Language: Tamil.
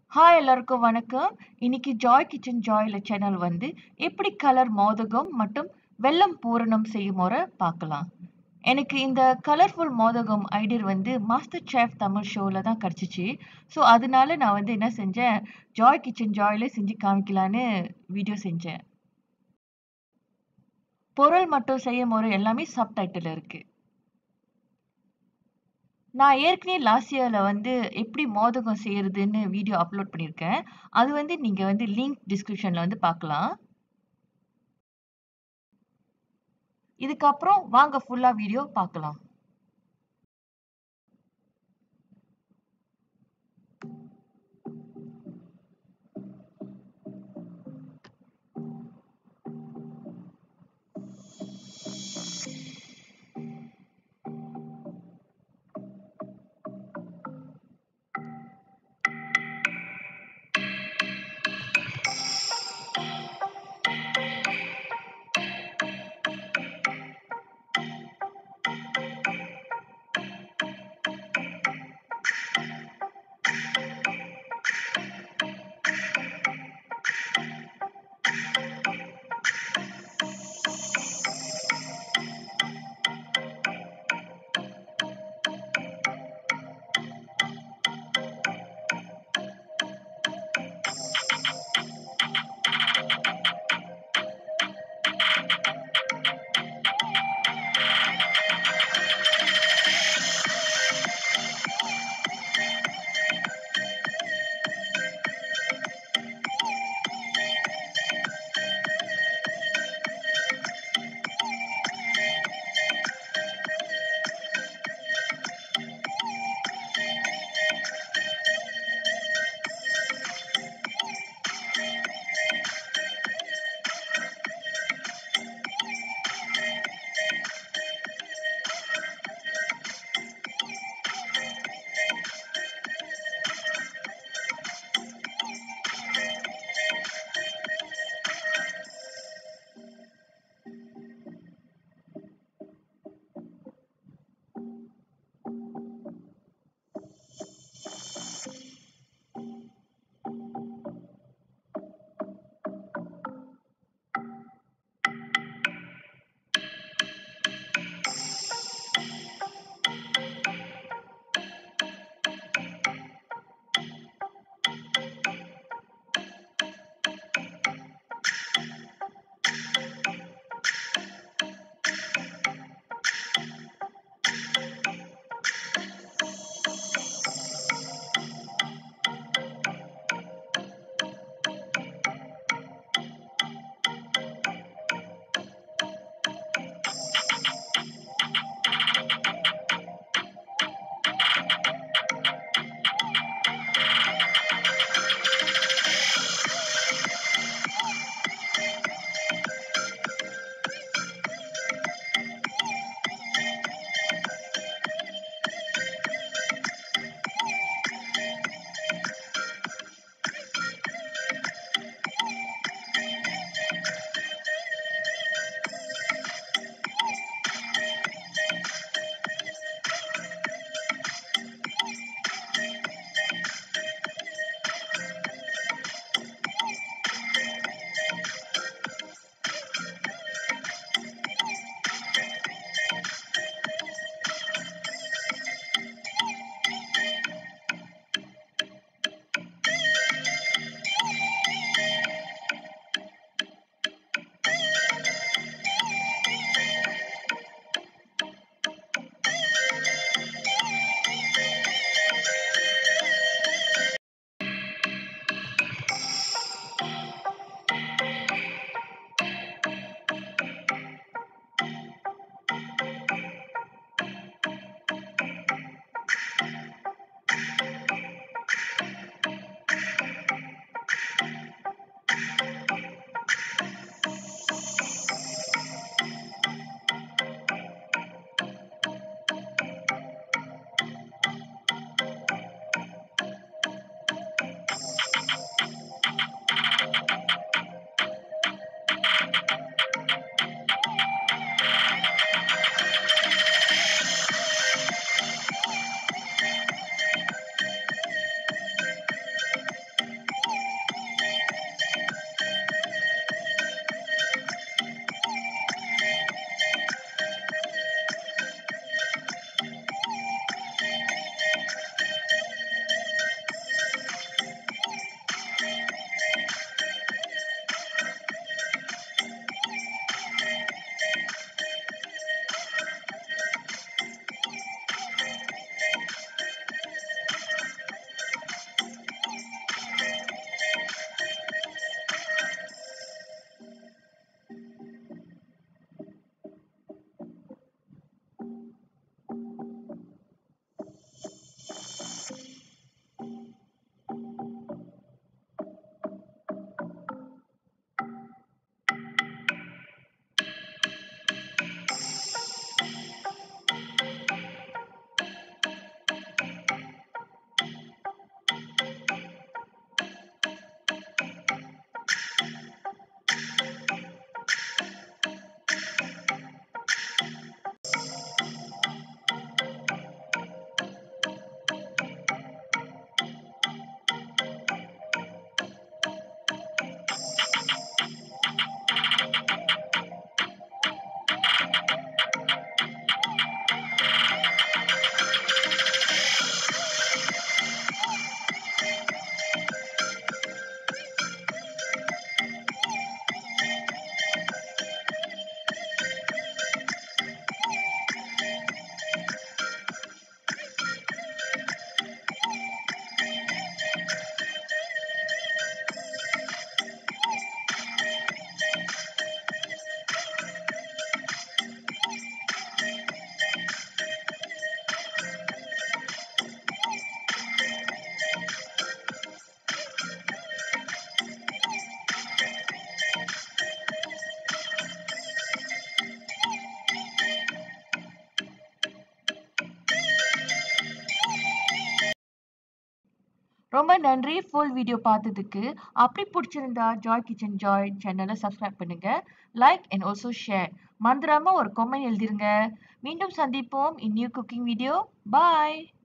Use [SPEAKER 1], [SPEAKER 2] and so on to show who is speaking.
[SPEAKER 1] ஹாய் எல்லாருக்கும் வணக்கம். இன்னைக்கு ஜாய் கிச்சன் ஜாய்ல சேனல் வந்து எப்படி கலர் மோதகம் மற்றும் வெல்லம் பூரணம் செய்யும் முறை பார்க்கலாம். எனக்கு இந்த கலர்ஃபுல் மோதகம் ஐடியா வந்து மாஸ்டர் செஃப் தமிழ் ஷோல தான் கிடைச்சுச்சு. ஸோ அதனால நான் வந்து என்ன செஞ்சேன், ஜாய் கிச்சன் ஜாய்ல செஞ்சு காமிக்கலான்னு வீடியோ செஞ்சேன். பொருள் மற்றும் செய்யும் முறை எல்லாமே சப்டைட்டில்ல இருக்கு. நான் ஏற்கனவே லாஸ்ட் இயர்ல வந்து எப்படி மோதகம் செய்றதுன்னு வீடியோ அப்லோட் பண்ணியிருக்கேன். அது வந்து நீங்க வந்து லிங்க் டிஸ்கிரிப்ஷன்ல வந்து பார்க்கலாம். இதுக்கப்புறம் வாங்க ஃபுல்லா வீடியோ பார்க்கலாம். ரொம்ப நன்றி ஃபுல் வீடியோ பார்த்ததுக்கு அப்படி பிடிச்சிருந்தா ஜாய் கிச்சன் ஜாய் சேனலை சப்ஸ்கிரைப் பண்ணுங்க லைக் அண்ட் ஆல்சோ ஷேர் மறந்துடாம ஒரு கமெண்ட் எழுதிருங்க மீண்டும் சந்திப்போம் in new cooking video bye